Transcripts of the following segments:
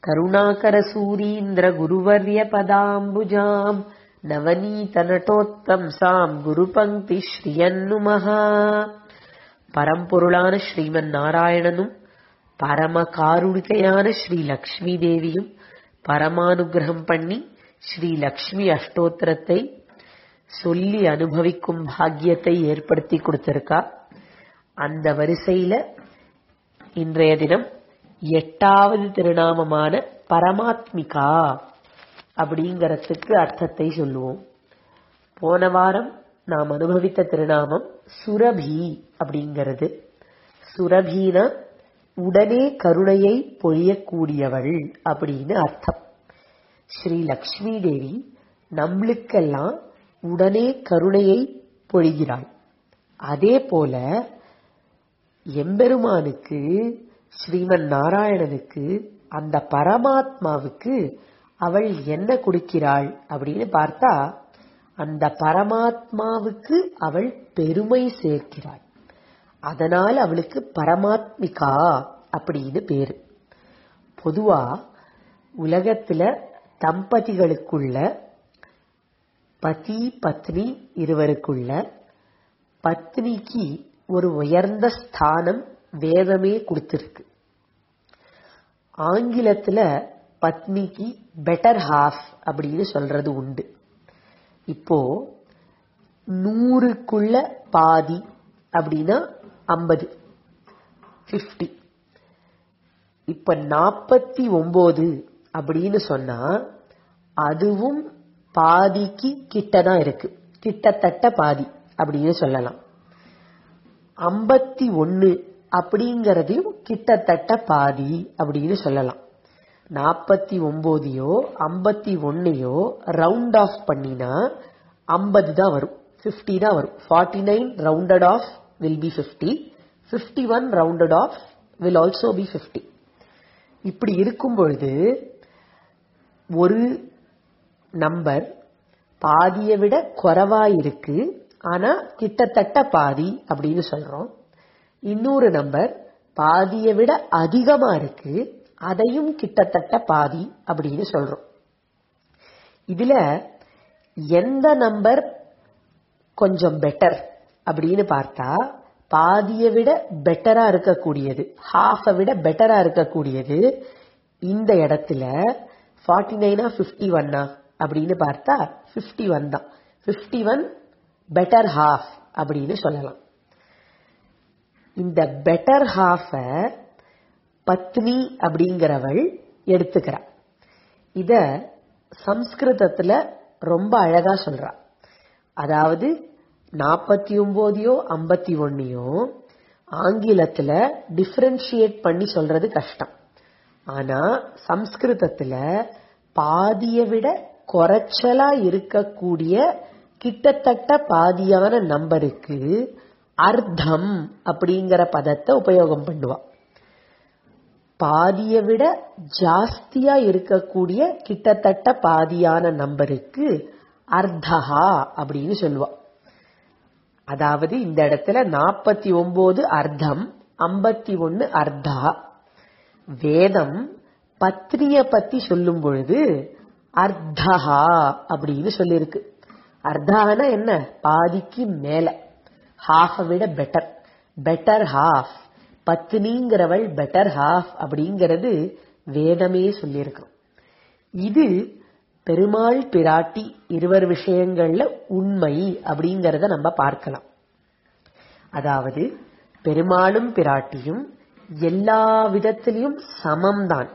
करुणाकरसूरीन्द्रगुरुवर्यपदाम्बुजाम् நவநீதநட்டோத்தம்சாம் குருபங்கி ஸ்ரீயன்னுமஹா பரம்பொருளான ஸ்ரீமன் நாராயணனும் பரம காருணிகையான ஸ்ரீ லக்ஷ்மி தேவியும் பரமானுகிரகம் பண்ணி ஸ்ரீ லக்ஷ்மி அஷ்டோத்திரத்தை சொல்லி அனுபவிக்கும் பாக்கியத்தை ஏற்படுத்தி கொடுத்திருக்கா அந்த வரிசையில இன்றைய தினம் எட்டாவது திருநாமமான பரமாத்மிகா அப்படிங்கறதுக்கு அர்த்தத்தை சொல்லுவோம் போன வாரம் நாம் அனுபவித்த திருநாமம் சுரபி அப்படிங்கிறது சுரபீனா உடனே கருணையை பொழியக்கூடியவள் அப்படின்னு அர்த்தம் ஸ்ரீ லக்ஷ்மி தேவி நம்மளுக்கெல்லாம் உடனே கருணையை பொழிகிறாள் அதே போல எம்பெருமானுக்கு ஸ்ரீமன் நாராயணனுக்கு அந்த பரமாத்மாவுக்கு அவள் என்ன கொடுக்கிறாள் அப்படின்னு பார்த்தா அந்த பரமாத்மாவுக்கு அவள் பெருமை சேர்க்கிறாள் அதனால் அவளுக்கு பரமாத்மிகா அப்படின்னு பேரு பொதுவா உலகத்துல தம்பதிகளுக்குள்ள பதி பத்னி இருவருக்குள்ள பத்னிக்கு ஒரு உயர்ந்த ஸ்தானம் வேதமே கொடுத்திருக்கு ஆங்கிலத்துல பத்னிக்கு பெட்டர் ஹாஃப் அப்படின்னு சொல்றது உண்டு இப்போ நூறுக்குள்ள பாதி அப்படின்னா ஐம்பது பிப்டி இப்ப நாற்பத்தி ஒன்பது அப்படின்னு சொன்னா அதுவும் பாதிக்கு கிட்டதான் இருக்கு கிட்டத்தட்ட பாதி அப்படின்னு சொல்லலாம் ஐம்பத்தி ஒன்னு அப்படிங்கறதையும் கிட்டத்தட்ட பாதி அப்படின்னு சொல்லலாம் நாற்பத்தி ஒன்பதையோ ஐம்பத்தி ஒன்னையோ ரவுண்ட் ஆஃப் பண்ணினா ஐம்பது தான் வரும் பிப்டி தான் வரும் forty nine rounded off will be fifty fifty one rounded off will also be fifty இப்படி இருக்கும் பொழுது ஒரு நம்பர் பாதியை விட குறைவா இருக்கு ஆனா கிட்டத்தட்ட பாதி அப்படின்னு சொல்றோம் இன்னொரு நம்பர் பாதியை விட அதிகமா இருக்கு அதையும் கிட்டத்தட்ட பாதி அப்படின்னு சொல்றோம் இதுல எந்த நம்பர் கொஞ்சம் பெட்டர் அப்படின்னு பார்த்தா பாதியை விட பெட்டரா இருக்கக்கூடியது ஹாஃபை விட பெட்டரா இருக்கக்கூடியது இந்த இடத்துல ஃபார்ட்டி நைனா பிப்டி ஒன்னா அப்படின்னு பார்த்தா பிப்டி ஒன் தான் பிப்டி ஒன் பெட்டர் ஹாஃப் அப்படின்னு சொல்லலாம் இந்த பெட்டர் ஹாஃப பத்னி அப்படிங்கிறவள் எடுத்துக்கிறா இத சம்ஸ்கிருதத்துல ரொம்ப அழகா சொல்றா அதாவது நாற்பத்தி ஒன்பதையோ ஐம்பத்தி ஒன்னையோ ஆங்கிலத்துல டிஃபரன்ஷியேட் பண்ணி சொல்றது கஷ்டம் ஆனா சம்ஸ்கிருதத்துல பாதியை விட குறைச்சலா இருக்கக்கூடிய கிட்டத்தட்ட பாதியான நம்பருக்கு அர்த்தம் அப்படிங்கிற பதத்தை உபயோகம் பண்ணுவா பாதியை விட ஜாஸ்தியா இருக்கக்கூடிய கிட்டத்தட்ட பாதியான நம்பருக்கு அர்த்தஹா அப்படின்னு சொல்லுவா அதாவது இந்த இடத்துல நாற்பத்தி ஒன்பது அர்த்தம் ஐம்பத்தி ஒன்னு அர்த்தா வேதம் பத்னிய பத்தி சொல்லும் பொழுது அர்த்தஹா அப்படின்னு சொல்லியிருக்கு அர்த்தானா என்ன பாதிக்கு மேல ஹாஃபை விட பெட்டர் பெட்டர் ஹாஃப் பத்னிங்கிறவள் பெட்டர் ஹாஃப் அப்படிங்கிறது வேதமே சொல்லியிருக்கோம் இது பெருமாள் பிராட்டி இருவர் விஷயங்கள்ல உண்மை அப்படிங்கறத நம்ம பார்க்கலாம் அதாவது பெருமாளும் பிராட்டியும் எல்லா விதத்திலையும் சமம்தான்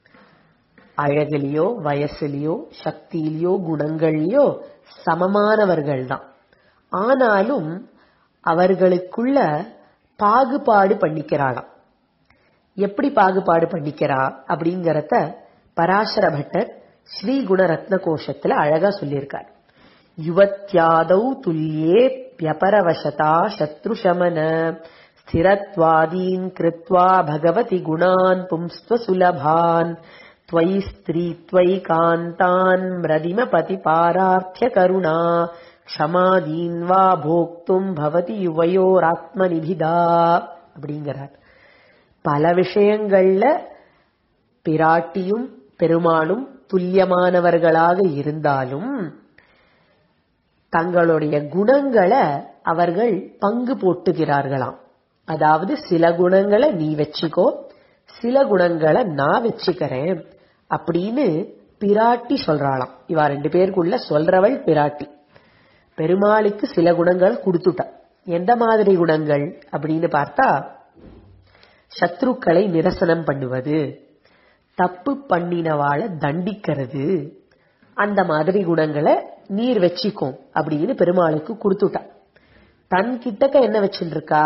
அழகிலையோ வயசுலயோ சக்தியிலையோ குணங்கள்லயோ சமமானவர்கள் தான் ஆனாலும் அவர்களுக்குள்ள பாகுபாடு பண்ணிக்கிறாளாம் எப்படி பாகுபாடு பண்ணிக்கிறா அப்படிங்கறத பராசர பட்டர் ஸ்ரீ குணரத்ன கோஷத்துல அழகா சொல்லியிருக்கார் யுவத்யாதௌ துல்லியே வியபரவசதா சத்ருஷமன ஸ்திரத்வாதீன் கிருத்வா பகவதி குணான் பும்ஸ்வ சுலபான் त्वयि स्त्री त्वयि कान्तान् म्रदिमपति पारार्थ्य करुणा க்ஷமாதீன் வா போக்தும் பவதி யுவையோராத்மநிபிதா அப்படிங்கிறார் பல விஷயங்கள்ல பிராட்டியும் பெருமாளும் துல்லியமானவர்களாக இருந்தாலும் தங்களுடைய குணங்களை அவர்கள் பங்கு போட்டுகிறார்களாம் அதாவது சில குணங்களை நீ வச்சுக்கோ சில குணங்களை நான் வச்சுக்கிறேன் அப்படின்னு பிராட்டி சொல்றாளாம் இவா ரெண்டு பேருக்குள்ள சொல்றவள் பிராட்டி பெருமாளுக்கு சில குணங்கள் கொடுத்துட்டா எந்த மாதிரி குணங்கள் அப்படின்னு பார்த்தா சத்ருக்களை நிரசனம் பண்ணுவது தப்பு பண்ணினவாளை தண்டிக்கிறது அந்த மாதிரி குணங்களை நீர் வச்சிக்கும் அப்படின்னு பெருமாளுக்கு கொடுத்துட்டா தன் கிட்டக்க என்ன வச்சுட்டு இருக்கா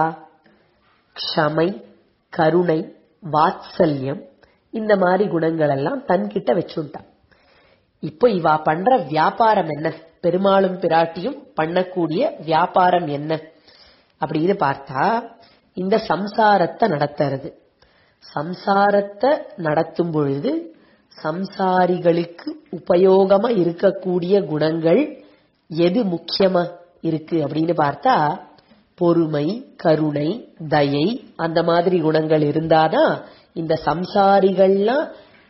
க்ஷமை கருணை வாத்சல்யம் இந்த மாதிரி குணங்கள் எல்லாம் தன்கிட்ட வச்சுட்டா இப்போ இவா பண்ற வியாபாரம் என்ன பெருமாளும் பிராட்டியும் பண்ணக்கூடிய வியாபாரம் என்ன அப்படின்னு பார்த்தா இந்த சம்சாரத்தை நடத்துறது சம்சாரத்தை நடத்தும் பொழுது சம்சாரிகளுக்கு உபயோகமா இருக்கக்கூடிய குணங்கள் எது முக்கியமா இருக்கு அப்படின்னு பார்த்தா பொறுமை கருணை தயை அந்த மாதிரி குணங்கள் இருந்தாதான் இந்த சம்சாரிகள்லாம்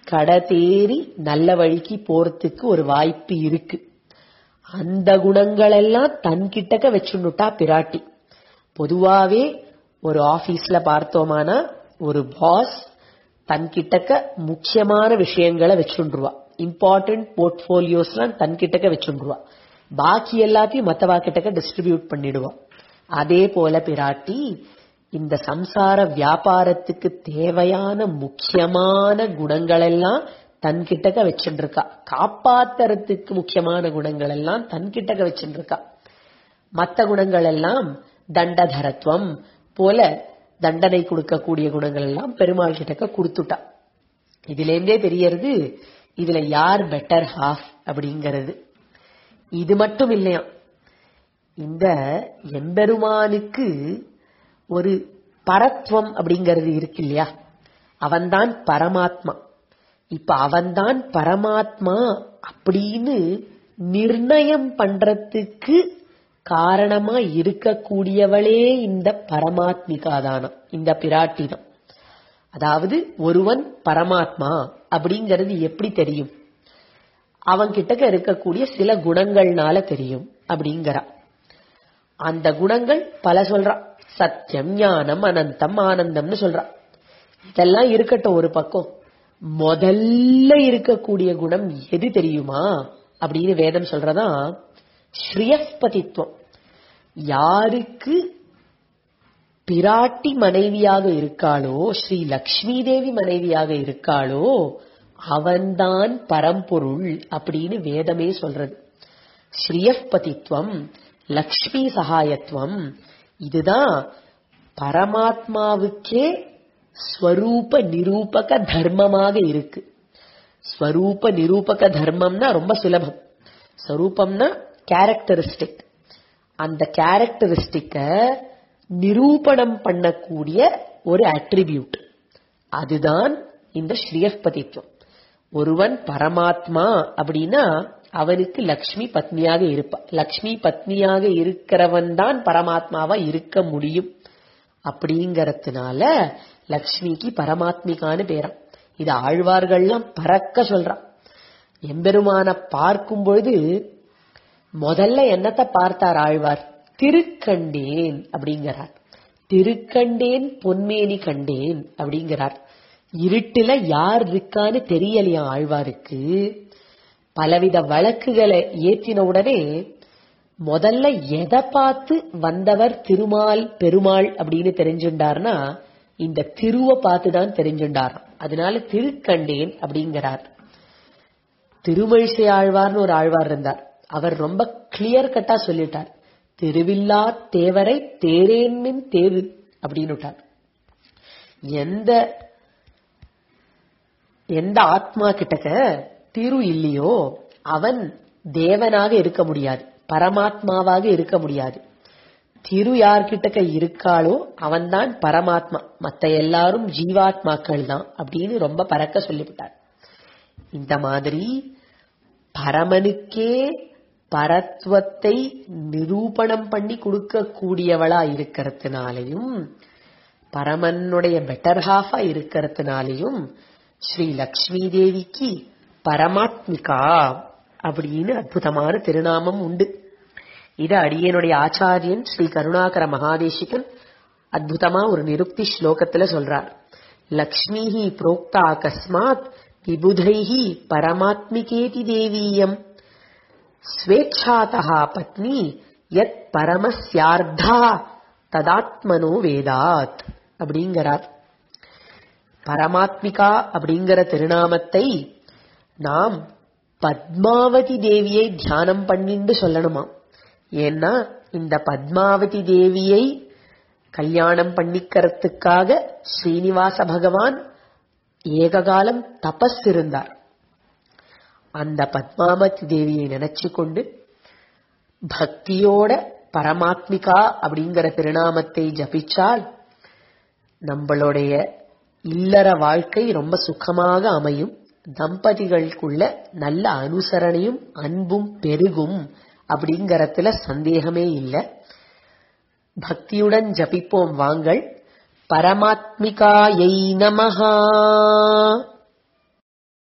கடதேறி நல்ல வழிக்கு போறதுக்கு ஒரு வாய்ப்பு இருக்கு அந்த குணங்கள் எல்லாம் தன்கிட்டக்க வச்சுன்னுட்டா பிராட்டி பொதுவாவே ஒரு ஆபீஸ்ல பார்த்தோமானா ஒரு பாஸ் தன்கிட்டக்க முக்கியமான விஷயங்களை வச்சுருவா இம்பார்ட்டன்ட் போர்ட்போலியோஸ்லாம் தன்கிட்டக்க வச்சுருவா பாக்கி எல்லாத்தையும் மத்தவா கிட்டக்க டிஸ்ட்ரிபியூட் பண்ணிடுவா அதே போல பிராட்டி இந்த சம்சார வியாபாரத்துக்கு தேவையான முக்கியமான குணங்கள் எல்லாம் தன்கிட்டக்க வச்சுருக்கா காப்பாத்துறதுக்கு முக்கியமான குணங்கள் எல்லாம் தன்கிட்டக்க வச்சுருக்கா மத்த குணங்கள் எல்லாம் தண்டதரத்துவம் போல தண்டனை கொடுக்கக்கூடிய குணங்கள் எல்லாம் பெருமாள் கிட்டக்க கொடுத்துட்டா இதுல இருந்தே தெரியறது இதுல யார் பெட்டர் ஹாஃப் அப்படிங்கிறது இது மட்டும் இல்லையா இந்த எம்பெருமானுக்கு ஒரு பரத்வம் அப்படிங்கிறது இருக்கு இல்லையா அவன்தான் பரமாத்மா இப்ப அவன்தான் பரமாத்மா அப்படின்னு நிர்ணயம் பண்றதுக்கு காரணமா இருக்கக்கூடியவளே இந்த பரமாத்மிகாதானம் இந்த பிராட்டி தான் அதாவது ஒருவன் பரமாத்மா அப்படிங்கிறது எப்படி தெரியும் அவன் கிட்டக்க இருக்கக்கூடிய சில குணங்கள்னால தெரியும் அப்படிங்கிறா அந்த குணங்கள் பல சொல்றா சத்தியம் ஞானம் அனந்தம் ஆனந்தம்னு சொல்றா இதெல்லாம் இருக்கட்டும் ஒரு பக்கம் முதல்ல இருக்கக்கூடிய குணம் எது தெரியுமா அப்படின்னு வேதம் சொல்றதா ஸ்ரீயஸ்பதித்துவம் யாருக்கு பிராட்டி மனைவியாக இருக்காளோ ஸ்ரீ லக்ஷ்மி தேவி மனைவியாக இருக்காளோ அவன்தான் பரம்பொருள் அப்படின்னு வேதமே சொல்றது ஸ்ரீயஸ்பதித்துவம் லக்ஷ்மி சகாயத்துவம் இதுதான் பரமாத்மாவுக்கே ஸ்வரூப நிரூபக தர்மமாக இருக்கு ஸ்வரூப நிரூபக தர்மம்னா ரொம்ப சுலபம் ஸ்வரூபம்னா கேரக்டரிஸ்டிக் அந்த கேரக்டரிஸ்டிக்க நிரூபணம் பண்ணக்கூடிய ஒரு அட்ரிபியூட் அதுதான் இந்த ஸ்ரீயஸ்பதித்துவம் ஒருவன் பரமாத்மா அப்படின்னா அவனுக்கு லக்ஷ்மி பத்னியாக இருப்பா லக்ஷ்மி பத்னியாக இருக்கிறவன் தான் பரமாத்மாவா இருக்க முடியும் அப்படிங்கறதுனால லக்ஷ்மிக்கு பரமாத்மிகான்னு பேராம் இது ஆழ்வார்கள்லாம் பறக்க சொல்றான் எம்பெருமான பார்க்கும் பொழுது முதல்ல என்னத்தை பார்த்தார் ஆழ்வார் திருக்கண்டேன் அப்படிங்கிறார் திருக்கண்டேன் பொன்மேனி கண்டேன் அப்படிங்கிறார் இருட்டுல யார் இருக்கான்னு தெரியலையா ஆழ்வாருக்கு பலவித வழக்குகளை ஏற்றின உடனே முதல்ல எதை பார்த்து வந்தவர் திருமால் பெருமாள் அப்படின்னு தெரிஞ்சுண்டார்னா இந்த திருவ பார்த்து தான் தெரிஞ்சுண்டார் அதனால திருக்கண்டேன் அப்படிங்கிறார் திருமழிசை ஆழ்வார்னு ஒரு ஆழ்வார் இருந்தார் அவர் ரொம்ப கிளியர் கட்டா சொல்லிட்டார் திருவில்லா தேவரை தேரேன்மின் தேவு அப்படின்னு எந்த எந்த ஆத்மா கிட்டக்க திரு இல்லையோ அவன் தேவனாக இருக்க முடியாது பரமாத்மாவாக இருக்க முடியாது திரு யார்கிட்டக்க இருக்காளோ அவன்தான் பரமாத்மா மத்த எல்லாரும் ஜீவாத்மாக்கள் தான் அப்படின்னு ரொம்ப பறக்க சொல்லிவிட்டார் இந்த மாதிரி பரமனுக்கே பரத்வத்தை நிரூபணம் பண்ணி கொடுக்கக்கூடியவளா இருக்கிறதுனாலையும் பரமனுடைய பெட்டர் ஹாஃபா இருக்கிறதுனாலையும் ஸ்ரீ லக்ஷ்மி தேவிக்கு பரமாத்மிகா அப்படின்னு அற்புதமான திருநாமம் உண்டு இது அடியனுடைய ஆச்சாரியன் ஸ்ரீ கருணாகர மகாதேசிகன் அற்புதமா ஒரு நிருக்தி ஸ்லோகத்துல சொல்றார் லக்ஷ்மிஹி புரோக்தா கஸ்மாத் விபுதைஹி பரமாத்மிகேதி தேவீயம் ஸ்வேச்சாதா பத்னி யத் பரமஸ்யார்த்தா ததாத்மனோ வேதாத் அப்படிங்கிறார் பரமாத்மிகா அப்படிங்கிற திருநாமத்தை நாம் பத்மாவதி தேவியை தியானம் பண்ணிண்டு சொல்லணுமா ஏன்னா இந்த பத்மாவதி தேவியை கல்யாணம் பண்ணிக்கிறதுக்காக ஸ்ரீனிவாச பகவான் ஏககாலம் தபஸ் இருந்தார் அந்த பத்மாவதி தேவியை நினைச்சு கொண்டு பக்தியோட பரமாத்மிகா அப்படிங்கிற திருநாமத்தை ஜபிச்சால் நம்மளுடைய இல்லற வாழ்க்கை ரொம்ப சுகமாக அமையும் தம்பதிகளுக்குள்ள நல்ல அனுசரணையும் அன்பும் பெருகும் அப்படிங்கறதுல சந்தேகமே இல்லை பக்தியுடன் ஜபிப்போம் வாங்கள் பரமாத்மிகாயை நமஹா